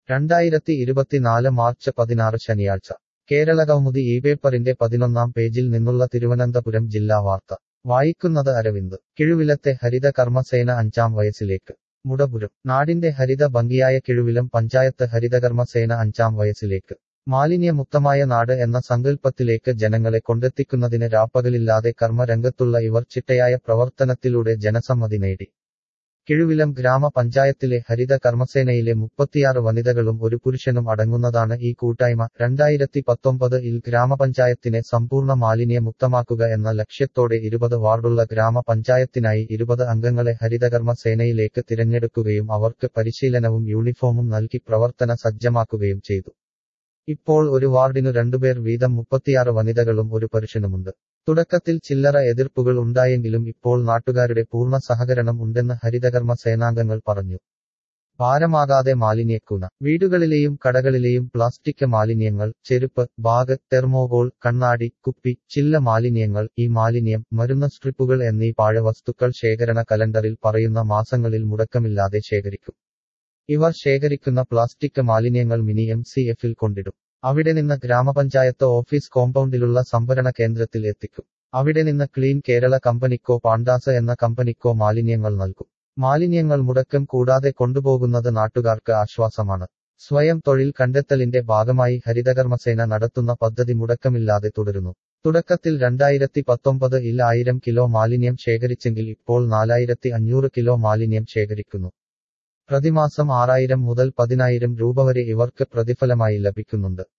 രണ്ടായിരത്തി ഇരുപത്തിനാല് മാർച്ച് പതിനാറ് ശനിയാഴ്ച കേരളകൗമുദി ഈ പേപ്പറിന്റെ പതിനൊന്നാം പേജിൽ നിന്നുള്ള തിരുവനന്തപുരം ജില്ലാ വാർത്ത വായിക്കുന്നത് അരവിന്ദ് കിഴുവിലത്തെ ഹരിത കർമ്മസേന അഞ്ചാം വയസ്സിലേക്ക് മുടപുരം നാടിന്റെ ഹരിത ഭംഗിയായ കിഴുവിലം പഞ്ചായത്ത് ഹരിതകർമ്മസേന അഞ്ചാം വയസ്സിലേക്ക് മാലിന്യമുക്തമായ നാട് എന്ന സങ്കല്പത്തിലേക്ക് ജനങ്ങളെ കൊണ്ടെത്തിക്കുന്നതിന് രാപ്പകലില്ലാതെ കർമ്മരംഗത്തുള്ള ഇവർ ചിട്ടയായ പ്രവർത്തനത്തിലൂടെ ജനസമ്മതി നേടി കിഴുവിലം ഗ്രാമപഞ്ചായത്തിലെ ഹരിത കർമ്മസേനയിലെ മുപ്പത്തിയാറ് വനിതകളും ഒരു പുരുഷനും അടങ്ങുന്നതാണ് ഈ കൂട്ടായ്മ രണ്ടായിരത്തി പത്തൊമ്പത് ഇൽ ഗ്രാമപഞ്ചായത്തിനെ സമ്പൂർണ്ണ മാലിന്യ മുക്തമാക്കുക എന്ന ലക്ഷ്യത്തോടെ ഇരുപത് വാർഡുള്ള ഗ്രാമപഞ്ചായത്തിനായി ഇരുപത് അംഗങ്ങളെ ഹരിതകർമ്മ സേനയിലേക്ക് തിരഞ്ഞെടുക്കുകയും അവർക്ക് പരിശീലനവും യൂണിഫോമും നൽകി പ്രവർത്തന സജ്ജമാക്കുകയും ചെയ്തു ഇപ്പോൾ ഒരു വാർഡിനു രണ്ടുപേർ വീതം മുപ്പത്തിയാറ് വനിതകളും ഒരു പുരുഷനുമുണ്ട് തുടക്കത്തിൽ ചില്ലറ എതിർപ്പുകൾ ഉണ്ടായെങ്കിലും ഇപ്പോൾ നാട്ടുകാരുടെ പൂർണ്ണ സഹകരണം ഉണ്ടെന്ന് ഹരിതകർമ്മ സേനാംഗങ്ങൾ പറഞ്ഞു ഭാരമാകാതെ മാലിന്യക്കൂന വീടുകളിലെയും കടകളിലെയും പ്ലാസ്റ്റിക് മാലിന്യങ്ങൾ ചെരുപ്പ് ബാഗ് തെർമോകോൾ കണ്ണാടി കുപ്പി ചില്ല മാലിന്യങ്ങൾ ഈ മാലിന്യം മരുന്ന് സ്ട്രിപ്പുകൾ എന്നീ പാഴവസ്തുക്കൾ ശേഖരണ കലണ്ടറിൽ പറയുന്ന മാസങ്ങളിൽ മുടക്കമില്ലാതെ ശേഖരിക്കും ഇവർ ശേഖരിക്കുന്ന പ്ലാസ്റ്റിക് മാലിന്യങ്ങൾ മിനി എം സി എഫിൽ കൊണ്ടിടും അവിടെ നിന്ന് ഗ്രാമപഞ്ചായത്ത് ഓഫീസ് കോമ്പൗണ്ടിലുള്ള സംഭരണ കേന്ദ്രത്തിൽ എത്തിക്കും അവിടെ നിന്ന് ക്ലീൻ കേരള കമ്പനിക്കോ പാണ്ടാസ് എന്ന കമ്പനിക്കോ മാലിന്യങ്ങൾ നൽകും മാലിന്യങ്ങൾ മുടക്കം കൂടാതെ കൊണ്ടുപോകുന്നത് നാട്ടുകാർക്ക് ആശ്വാസമാണ് സ്വയം തൊഴിൽ കണ്ടെത്തലിന്റെ ഭാഗമായി ഹരിതകർമ്മസേന നടത്തുന്ന പദ്ധതി മുടക്കമില്ലാതെ തുടരുന്നു തുടക്കത്തിൽ രണ്ടായിരത്തി പത്തൊമ്പത് ഇൽ ആയിരം കിലോ മാലിന്യം ശേഖരിച്ചെങ്കിൽ ഇപ്പോൾ നാലായിരത്തി അഞ്ഞൂറ് കിലോ മാലിന്യം ശേഖരിക്കുന്നു പ്രതിമാസം ആറായിരം മുതൽ പതിനായിരം രൂപ വരെ ഇവർക്ക് പ്രതിഫലമായി ലഭിക്കുന്നുണ്ട്